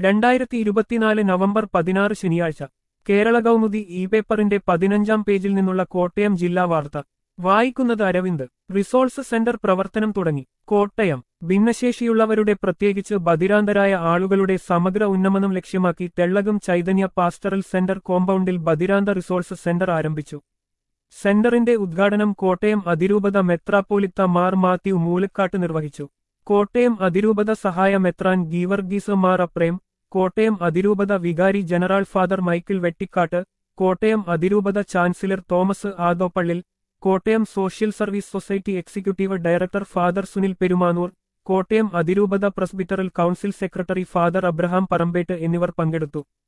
രണ്ടായിരത്തി ഇരുപത്തിനാല് നവംബർ പതിനാറ് ശനിയാഴ്ച കേരള കൗമുദി ഇ പേപ്പറിന്റെ പതിനഞ്ചാം പേജിൽ നിന്നുള്ള കോട്ടയം ജില്ലാ വാർത്ത വായിക്കുന്നത് അരവിന്ദ് റിസോഴ്സ് സെന്റർ പ്രവർത്തനം തുടങ്ങി കോട്ടയം ഭിന്നശേഷിയുള്ളവരുടെ പ്രത്യേകിച്ച് ബധിരാന്തരായ ആളുകളുടെ സമഗ്ര ഉന്നമനം ലക്ഷ്യമാക്കി തെള്ളകം ചൈതന്യ പാസ്റ്ററൽ സെന്റർ കോമ്പൗണ്ടിൽ ബധിരാന്ത റിസോഴ്സ് സെന്റർ ആരംഭിച്ചു സെന്ററിന്റെ ഉദ്ഘാടനം കോട്ടയം അതിരൂപത മെത്രാപ്പോലിത്ത മാർ മാത്യു മൂലക്കാട്ട് നിർവഹിച്ചു കോട്ടയം അതിരൂപത സഹായ മെത്രാൻ ഗീവർഗീസ് മാർ അപ്രേം കോട്ടയം അതിരൂപത വികാരി general father Michael Vettikkattu Kottayam അതിരൂപത chancellor Thomas Adoppallil Kottayam social service society executive director father Sunil Perumanoor Kottayam അതിരൂപത presbyteral council secretary father Abraham Parampettu എന്നിവർ പങ്കെടുത്തു